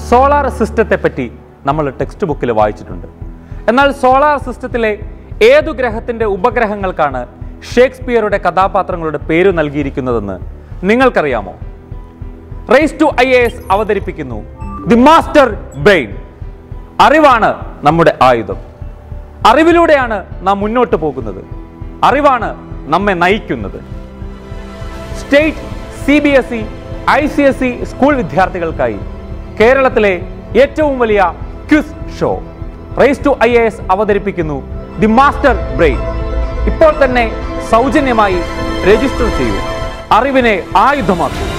solar സിസ്റ്റത്തെ പറ്റി നമ്മൾ ടെക്സ്റ്റ് ബുക്കിൽ വായിച്ചിട്ടുണ്ട് എന്നാൽ സോളാർ സിസ്റ്റത്തിലെ ഏതു ഗ്രഹത്തിന്റെ ഉപഗ്രഹങ്ങൾക്കാണ് ഷേക്സ്പിയറുടെ കഥാപാത്രങ്ങളുടെ പേര് നൽകിയിരിക്കുന്നതെന്ന് നിങ്ങൾക്കറിയാമോ race to I A S അവതരിപ്പിക്കുന്നു ദി മാസ്റ്റർ ബ്രെയിൻ അറിവാണ് നമ്മുടെ ആയുധം അറിവിലൂടെയാണ് നാം മുന്നോട്ട് പോകുന്നത് അറിവാണ് നമ്മെ നയിക്കുന്നത് state C B S E I C S E school വിദ്യാർത്ഥികൾക്കായി കേരളത്തിലെ ഏറ്റവും വലിയ quiz show race to I A S അവതരിപ്പിക്കുന്നു ദി മാസ്റ്റർ ബ്രെയിൻ ഇപ്പോൾ തന്നെ സൗജന്യമായി രജിസ്റ്റർ ചെയ്യൂ അറിവിനെ ആയുധമാക്കൂ